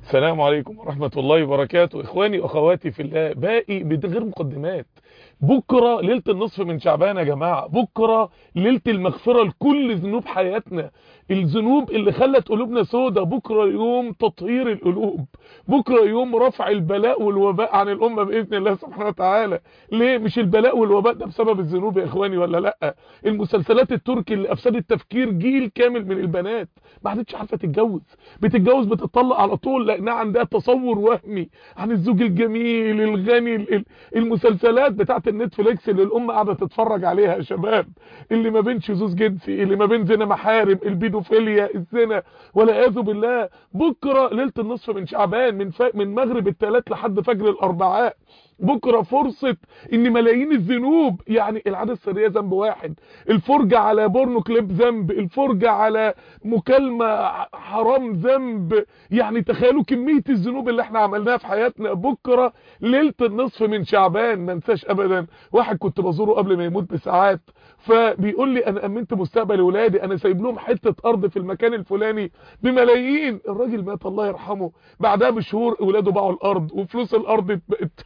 السلام عليكم ورحمة الله وبركاته إخواني وأخواتي في الله باقي من غير مقدمات بكرة ليلة النصف من شعبان يا جماعة بكرة ليلة المغفرة لكل ذنوب حياتنا الذنوب اللي خلت قلوبنا سودة بكرة يوم تطهير القلوب بكرة يوم رفع البلاء والوباء عن الأمة بإذن الله سبحانه وتعالى ليه مش البلاء والوباء ده بسبب الذنوب يا إخواني ولا لأ المسلسلات التركي اللي أفسدت تفكير جيل كامل من البنات ما عادتش عارفة تتجوز بتتجوز بتطلق على طول لأنها عندها تصور وهمي عن الزوج الجميل الغني المسلسلات بتاعت النتفليكس اللي الأمة قاعدة تتفرج عليها يا شباب اللي ما بين شذوذ جنسي اللي ما بين زنا محارم البيدوفيليا الزنا والعياذ بالله بكرة ليلة النصف من شعبان من ف... من مغرب الثلاث لحد فجر الأربعاء بكرة فرصة ان ملايين الذنوب يعني العادة السرية ذنب واحد الفرجة على بورنو كليب ذنب الفرجة على مكالمة حرام ذنب يعني تخيلوا كمية الذنوب اللي احنا عملناها في حياتنا بكرة ليلة النصف من شعبان ما انساش ابدا واحد كنت بزوره قبل ما يموت بساعات فبيقول لي انا امنت مستقبل ولادي انا سايب لهم حتة ارض في المكان الفلاني بملايين الراجل مات الله يرحمه بعدها بشهور اولاده باعوا الارض وفلوس الارض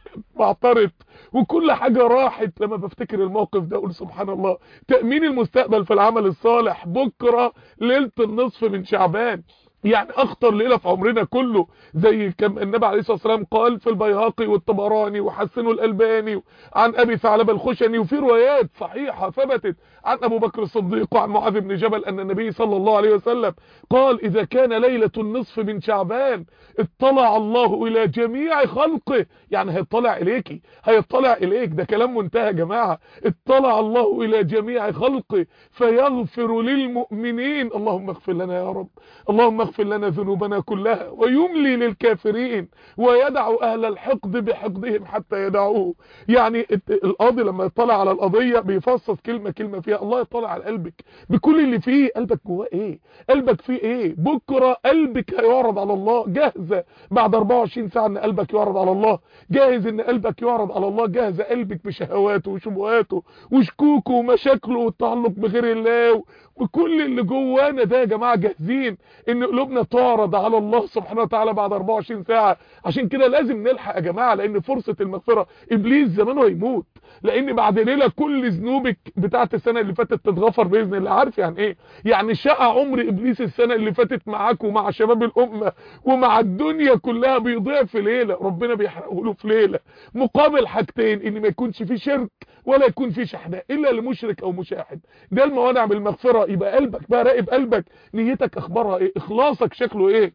بعترت وكل حاجة راحت لما بفتكر الموقف ده اقول سبحان الله تأمين المستقبل في العمل الصالح بكرة ليلة النصف من شعبان يعني اخطر ليله في عمرنا كله زي كم النبي عليه الصلاه والسلام قال في البيهقي والطبراني وحسنه الالباني عن ابي ثعلبه الخشني وفي روايات صحيحه ثبتت عن ابو بكر الصديق وعن معاذ بن جبل ان النبي صلى الله عليه وسلم قال اذا كان ليله النصف من شعبان اطلع الله الى جميع خلقه يعني هيطلع اليكي هيطلع اليك ده كلام منتهى يا جماعه اطلع الله الى جميع خلقه فيغفر للمؤمنين اللهم اغفر لنا يا رب اللهم اغفر لنا ذنوبنا كلها ويملي للكافرين ويدع اهل الحقد بحقدهم حتى يدعوه يعني القاضي لما يطلع على القضيه بيفصص كلمه كلمه فيها الله يطلع على قلبك بكل اللي فيه قلبك جواه ايه قلبك فيه ايه بكره قلبك هيعرض على الله جاهزه بعد 24 ساعه ان قلبك يعرض على الله جاهز ان قلبك يعرض على الله جاهزه قلبك بشهواته وشبهاته وشكوكه ومشاكله والتعلق بغير الله وكل اللي جوانا ده يا جماعه جاهزين ان قلوبنا تعرض على الله سبحانه وتعالى بعد 24 ساعه عشان كده لازم نلحق يا جماعه لان فرصه المغفره ابليس زمانه هيموت لان بعد ليله كل ذنوبك بتاعت السنه اللي فاتت تتغفر باذن الله عارف يعني ايه يعني شقى عمر ابليس السنه اللي فاتت معاك ومع شباب الامه ومع الدنيا كلها بيضيع في ليله ربنا بيحرقه له في ليله مقابل حاجتين ان ما يكونش فيه شرك ولا يكون فيه شحناء الا لمشرك او مشاحن ده الموانع من المغفره يبقى قلبك بقى راقب قلبك نيتك اخبارها ايه اخلاصك شكله ايه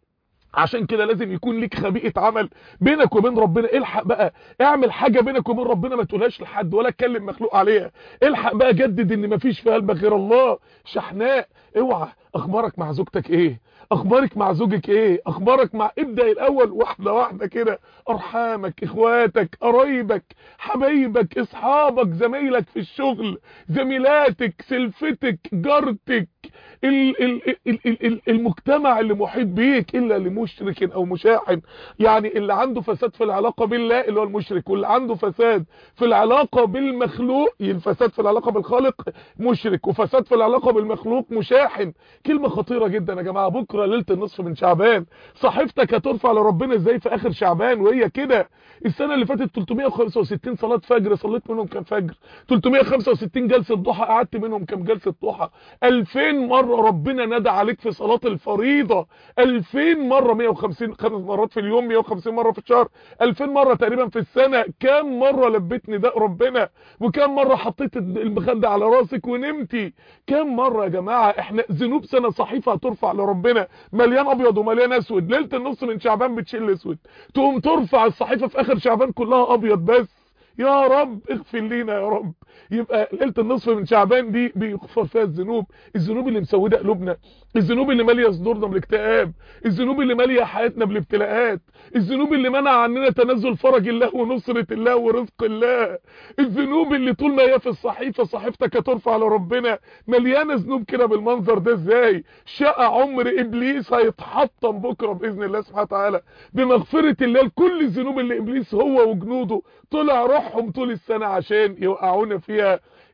عشان كده لازم يكون ليك خبيئه عمل بينك وبين ربنا الحق بقى اعمل حاجه بينك وبين ربنا ما تقولهاش لحد ولا تكلم مخلوق عليها الحق بقى جدد ان مفيش في قلبك غير الله شحناء اوعى اخبارك مع زوجتك ايه اخبارك مع زوجك ايه اخبارك مع ابدا الاول واحده واحده كده ارحامك اخواتك قرايبك حبايبك اصحابك زمايلك في الشغل زميلاتك سلفتك جارتك ال ال ال ال ال المجتمع اللي محيط بيك الا لمشرك او مشاحن يعني اللي عنده فساد في العلاقه بالله اللي هو المشرك واللي عنده فساد في العلاقه بالمخلوق الفساد في العلاقه بالخالق مشرك وفساد في العلاقه بالمخلوق مشاحن كلمه خطيره جدا يا جماعه بكره ليله النصف من شعبان صحيفتك هترفع لربنا ازاي في اخر شعبان وهي كده السنه اللي فاتت 365 صلاه فجر صليت منهم كام فجر 365 جلسه ضحى قعدت منهم كام جلسه ضحى 2000 مره ربنا ندى عليك في صلاه الفريضه 2000 مره 150 خمس مرات في اليوم 150 مره في الشهر 2000 مره تقريبا في السنه كام مره لبيت نداء ربنا وكام مره حطيت المخده على راسك ونمتي كام مره يا جماعه احنا ذنوب سنه صحيفه هترفع لربنا مليان ابيض ومليان اسود ليله النص من شعبان بتشيل اسود تقوم ترفع الصحيفه في اخر شعبان كلها ابيض بس يا رب اغفر لينا يا رب يبقى ليله النصف من شعبان دي بيغفر فيها الذنوب الذنوب اللي مسوده قلوبنا الذنوب اللي ماليه صدورنا بالاكتئاب الذنوب اللي ماليه حياتنا بالابتلاءات الذنوب اللي منع عننا تنزل فرج الله ونصره الله ورزق الله الذنوب اللي طول ما هي في الصحيفه صحيفتك هترفع لربنا مليانه ذنوب كده بالمنظر ده ازاي شقى عمر ابليس هيتحطم بكره باذن الله سبحانه وتعالى بمغفره الله لكل الذنوب اللي ابليس هو وجنوده طلع روحهم طول السنه عشان يوقعونا فيها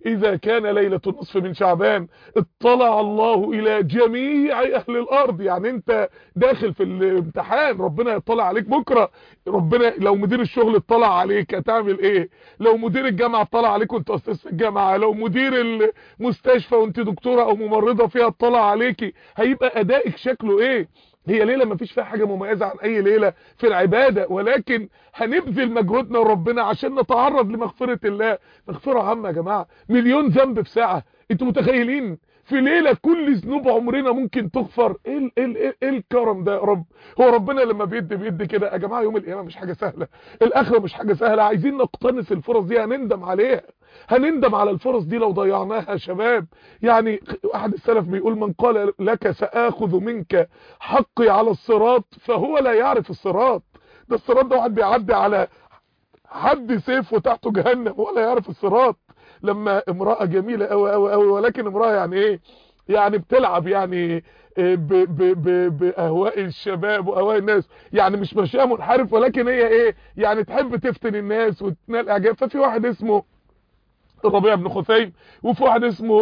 إذا كان ليلة النصف من شعبان اطلع الله إلى جميع أهل الأرض يعني أنت داخل في الامتحان ربنا يطلع عليك بكرة ربنا لو مدير الشغل اطلع عليك هتعمل ايه لو مدير الجامعة اطلع عليك وانت استاذ في الجامعة لو مدير المستشفى وانت دكتورة او ممرضة فيها اطلع عليكي هيبقى ادائك شكله ايه هي ليلة ما فيش فيها حاجة مميزة عن اي ليلة في العبادة ولكن هنبذل مجهودنا لربنا عشان نتعرض لمغفرة الله مغفرة عامة يا جماعة مليون ذنب في ساعة انتوا متخيلين في ليلة كل ذنوب عمرنا ممكن تغفر ايه ال ال ال ايه الكرم ده يا رب هو ربنا لما بيدي بيدي كده يا جماعة يوم القيامة مش حاجة سهلة الاخرة مش حاجة سهلة عايزين نقتنص الفرص دي هنندم عليها هنندم على الفرص دي لو ضيعناها يا شباب يعني احد السلف بيقول من قال لك سآخذ منك حقي على الصراط فهو لا يعرف الصراط ده الصراط ده واحد بيعدي على حد سيف وتحته جهنم ولا يعرف الصراط لما امرأة جميلة قوي قوي قوي ولكن امرأة يعني ايه يعني بتلعب يعني ب ب ب باهواء الشباب واهواء الناس يعني مش ماشيه منحرف ولكن هي ايه يعني تحب تفتن الناس وتنال اعجاب ففي واحد اسمه الربيع بن خثيم وفي واحد اسمه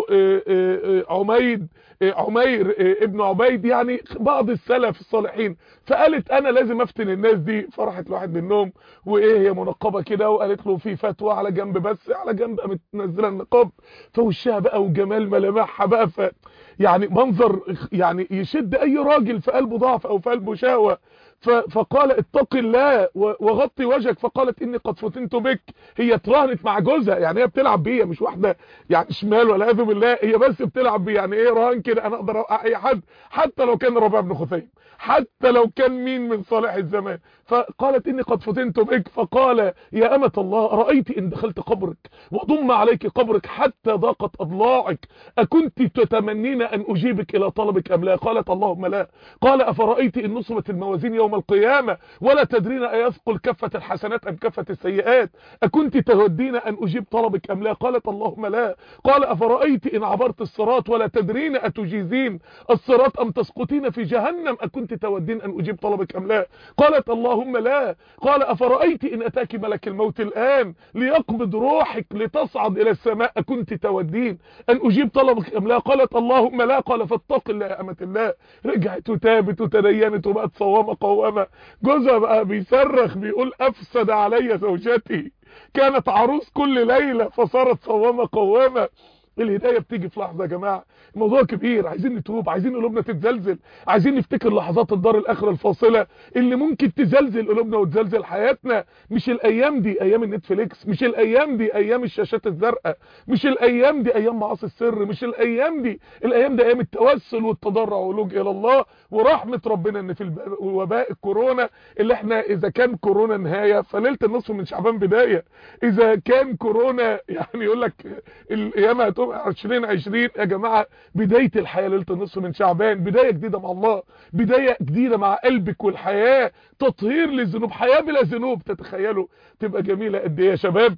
عميد عمير ابن عبيد يعني بعض السلف الصالحين فقالت انا لازم افتن الناس دي فرحت لواحد منهم وايه هي منقبه كده وقالت له في فتوى على جنب بس على جنب قامت منزله النقاب فوشها بقى وجمال ملامحها بقى ف يعني منظر يعني يشد اي راجل في قلبه ضعف او في قلبه شهوه فقال اتق الله وغطي وجهك فقالت اني قد فتنت بك هي اتراهنت مع جوزها يعني هي بتلعب بيه مش واحده يعني شمال ولا اذن بالله هي بس بتلعب بيه يعني ايه رهان كده انا اقدر اوقع اي حد حتى لو كان ربيع بن خثيم حتى لو كان مين من صالح الزمان فقالت اني قد فتنت بك فقال يا امة الله رأيت ان دخلت قبرك وضم عليك قبرك حتى ضاقت اضلاعك اكنت تتمنين ان اجيبك الى طلبك ام لا قالت اللهم لا قال افرأيت ان نصبت الموازين يوم القيامة ولا تدرين ايثقل كفة الحسنات ام كفة السيئات اكنت تودين ان اجيب طلبك ام لا قالت اللهم لا قال افرأيت ان عبرت الصراط ولا تدرين اتجيزين الصراط ام تسقطين في جهنم اكنت تودين ان اجيب طلبك ام لا قالت اللهم لا قال افرأيت ان اتاك ملك الموت الان ليقبض روحك لتصعد الى السماء اكنت تودين ان اجيب طلبك ام لا قالت اللهم لا قال فاتق الله يا امة الله رجعت وتابت وتدينت وبقت صوامة قوامة جوزها بقى بيصرخ بيقول افسد علي زوجتي كانت عروس كل ليلة فصارت صوامة قوامة الهدايه بتيجي في لحظه يا جماعه الموضوع كبير عايزين نتوب عايزين قلوبنا تتزلزل عايزين نفتكر لحظات الدار الاخره الفاصله اللي ممكن تزلزل قلوبنا وتزلزل حياتنا مش الايام دي ايام النتفليكس مش الايام دي ايام الشاشات الزرقاء مش الايام دي ايام معاصي السر مش الايام دي الايام دي ايام التوسل والتضرع واللجوء الى الله ورحمه ربنا ان في وباء الكورونا اللي احنا اذا كان كورونا نهايه فليله النصف من شعبان بدايه اذا كان كورونا يعني يقول لك القيامه هتبقى 2020 يا جماعه بدايه الحياه ليله النصف من شعبان بدايه جديده مع الله بدايه جديده مع قلبك والحياه تطهير للذنوب حياه بلا ذنوب تتخيلوا تبقى جميله قد ايه يا شباب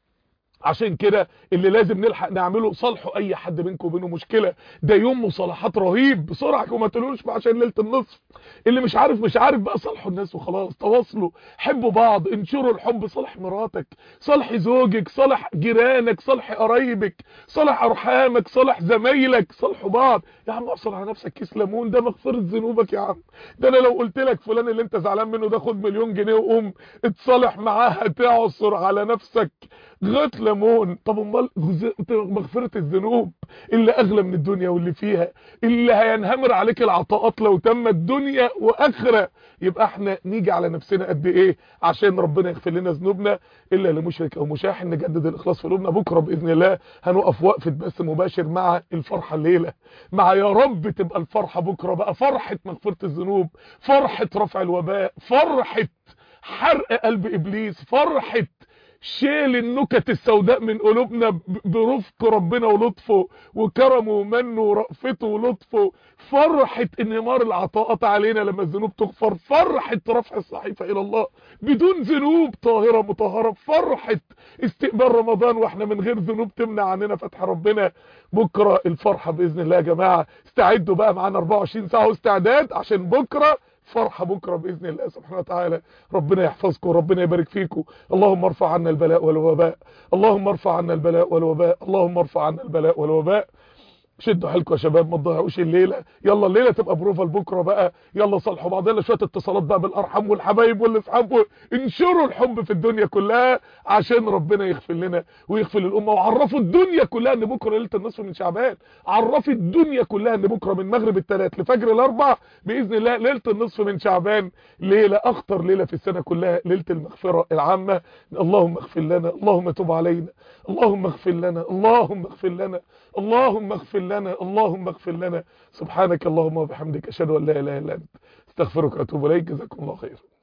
عشان كده اللي لازم نلحق نعمله صالحوا اي حد منكم وبينه مشكله ده يوم مصالحات رهيب بسرعه وما تقولوش عشان ليله النصف اللي مش عارف مش عارف بقى صالحوا الناس وخلاص تواصلوا حبوا بعض انشروا الحب صالح مراتك صالح زوجك صالح جيرانك صالح قرايبك صالح ارحامك صالح زمايلك صالحوا بعض يا عم اصل على نفسك كيس ليمون ده مغفره ذنوبك يا عم ده انا لو قلت لك فلان اللي انت زعلان منه ده خد مليون جنيه وقوم اتصالح معاه هتعصر على نفسك غط ليمون طب امال مغفره الذنوب اللي اغلى من الدنيا واللي فيها اللي هينهمر عليك العطاءات لو تمت دنيا واخره يبقى احنا نيجي على نفسنا قد ايه عشان ربنا يغفر لنا ذنوبنا الا لمشرك او مشاحن نجدد الاخلاص في قلوبنا بكره باذن الله هنقف وقفه بث مباشر مع الفرحه الليله مع يا رب تبقى الفرحه بكره بقى فرحه مغفره الذنوب فرحه رفع الوباء فرحه حرق قلب ابليس فرحه شيل النكت السوداء من قلوبنا برفق ربنا ولطفه وكرمه ومنه ورأفته ولطفه فرحة انهمار العطاءات علينا لما الذنوب تغفر فرحة رفع الصحيفة الى الله بدون ذنوب طاهرة مطهرة فرحة استقبال رمضان واحنا من غير ذنوب تمنع عننا فتح ربنا بكرة الفرحة بإذن الله يا جماعة استعدوا بقى معانا 24 ساعة واستعداد عشان بكرة فرحة بكرة بإذن الله سبحانه وتعالى ربنا يحفظكم ربنا يبارك فيكم اللهم ارفع عنا البلاء والوباء اللهم ارفع عنا البلاء والوباء اللهم ارفع عنا البلاء والوباء شدوا حيلكم يا شباب ما تضيعوش الليله يلا الليله تبقى بروفا لبكره بقى يلا صالحوا بعضنا شويه اتصالات بقى بالارحام والحبايب والاصحاب انشروا الحب في الدنيا كلها عشان ربنا يغفر لنا ويغفر للامه وعرفوا الدنيا كلها ان بكره ليله النصف من شعبان عرفي الدنيا كلها ان بكره من مغرب الثلاث لفجر الاربع باذن الله ليله النصف من شعبان ليله اخطر ليله في السنه كلها ليله المغفره العامه اللهم اغفر لنا اللهم تب علينا اللهم اغفر لنا اللهم اغفر لنا اللهم اغفر لنا اللهم اغفر لنا سبحانك اللهم وبحمدك اشهد ان لا اله الا انت استغفرك واتوب اليك جزاكم الله خيرا